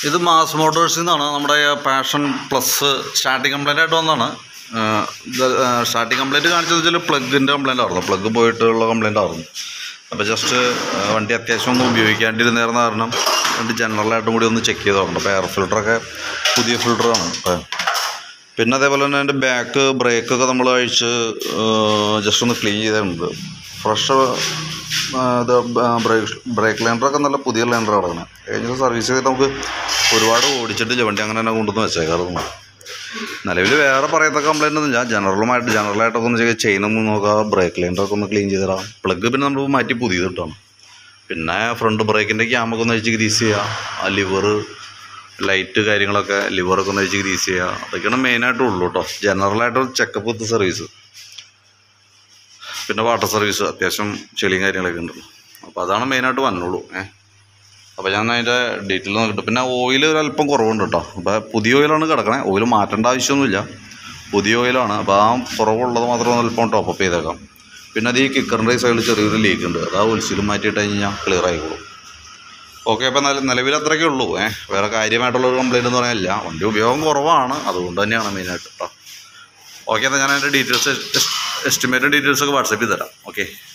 ഇത് മാസ് മോട്ടോഴ്സിൽ നിന്നാണ് നമ്മുടെ പാഷൻ പ്ലസ് സ്റ്റാർട്ടിങ് കംപ്ലൈൻ്റ് ആയിട്ട് വന്നതാണ് സ്റ്റാർട്ടിങ് കംപ്ലൈൻറ്റ് കാണിച്ചത് വെച്ചാൽ പ്ലഗിൻ്റെ കംപ്ലൈൻ്റ് ആയിരുന്നു പ്ലഗ് പോയിട്ടുള്ള കംപ്ലൈൻ്റ് ആയിരുന്നു അപ്പോൾ ജസ്റ്റ് വണ്ടി അത്യാവശ്യം ഒന്നും ഉപയോഗിക്കാണ്ടിരുന്നേർന്ന കാരണം വണ്ടി ജനറലായിട്ടും കൂടി ഒന്ന് ചെക്ക് ചെയ്തോണ്ട് അപ്പോൾ എയർ ഫിൽറ്ററൊക്കെ പുതിയ ഫിൽറ്ററാണ് അപ്പോൾ പിന്നെ അതേപോലെ തന്നെ അതിൻ്റെ ബാക്ക് ബ്രേക്കൊക്കെ നമ്മൾ അഴിച്ച് ജസ്റ്റ് ഒന്ന് ക്ലീൻ ചെയ്തിട്ടുണ്ട് ഫ്രഷ് ഇത് ബ്രേക്ക് ബ്രേക്ക് ലൈൻഡറൊക്കെ നല്ല പുതിയ ലൈൻഡർ കിടക്കണം കഴിഞ്ഞ സർവീസ് ചെയ്ത് നമുക്ക് ഒരുപാട് ഓടിച്ചിട്ടില്ല വണ്ടി അങ്ങനെ തന്നെ കൊണ്ടുവന്ന് വെച്ചേക്കാറുണ്ട് നിലവിൽ വേറെ പറയത്തക്ക കംപ്ലൈൻ്റ് ഒന്നുമില്ല ജനറലുമായിട്ട് ജനറലായിട്ടൊക്കെ ഒന്ന് ചെയ്യുക ചെയിനൊന്ന് നോക്കുക ബ്രേക്ക് ലൈൻഡറൊക്കെ ഒന്ന് ക്ലീൻ ചെയ്തിടാം പ്ലഗ് പിന്നെ നമ്മൾ മാറ്റി പുതിയത് കിട്ടണം പിന്നെ ഫ്രണ്ട് ബ്രേക്കിൻ്റെ ക്യാമൊക്കെ ഒന്ന് അഴിച്ച് ഗ്രീസ് ചെയ്യുക ആ ലിവർ ലൈറ്റ് കാര്യങ്ങളൊക്കെ ലിവറൊക്കെ ഒന്ന് അഴിച്ച് ഗ്രീസ് ചെയ്യുക അതൊക്കെയാണ് മെയിനായിട്ട് ഉള്ളൂ കേട്ടോ ജനറലായിട്ട് ചെക്കപ്പ് വിത്ത് സർവീസ് പിന്നെ വാട്ടർ സർവീസ് അത്യാവശ്യം ചെളിയും കാര്യങ്ങളൊക്കെ ഉണ്ട് അപ്പോൾ അതാണ് മെയിനായിട്ട് വന്നുള്ളൂ ഏഹ് അപ്പോൾ ഞാൻ അതിൻ്റെ ഡീറ്റെയിൽ നോക്കിയിട്ട് പിന്നെ ഓയിൽ ഒരല്പം കുറവുണ്ട് കേട്ടോ അപ്പോൾ പുതിയ ഓയിലാണ് കിടക്കണേ ഓയിൽ മാറ്റേണ്ട ആവശ്യമൊന്നുമില്ല പുതിയ ഓയിലാണ് അപ്പോൾ ആ കുറവുള്ളത് മാത്രം ഒന്ന് അല്പം ടോപ്പ് അപ്പ് ചെയ്തേക്കാം പിന്നെ അത് ഈ കിക്കറിൻ്റെ സൈഡിൽ ചെറിയൊരു ലീക്ക് ഉണ്ട് അത് ആ ഒലിച്ചിലും മാറ്റിയിട്ട് കഴിഞ്ഞാൽ ക്ലിയർ ആയിക്കോളും ഓക്കെ അപ്പോൾ നില നിലവിൽ അത്രയൊക്കെ ഉള്ളൂ ഏഹ് വേറെ കാര്യമായിട്ടുള്ളൊരു കംപ്ലയിൻ്റ് എന്ന് പറയാനില്ല വണ്ടി ഉപയോഗം കുറവാണ് അതുകൊണ്ട് തന്നെയാണ് മെയിനായിട്ട് കേട്ടോ ഓക്കെ എന്നാൽ ഞാൻ അതിൻ്റെ ഡീറ്റെയിൽസ് എസ്റ്റിമേറ്റ് ഡീറ്റെയിൽസ് ഒക്കെ വാട്സപ്പ് ചെയ്ത് തരാം ഓക്കെ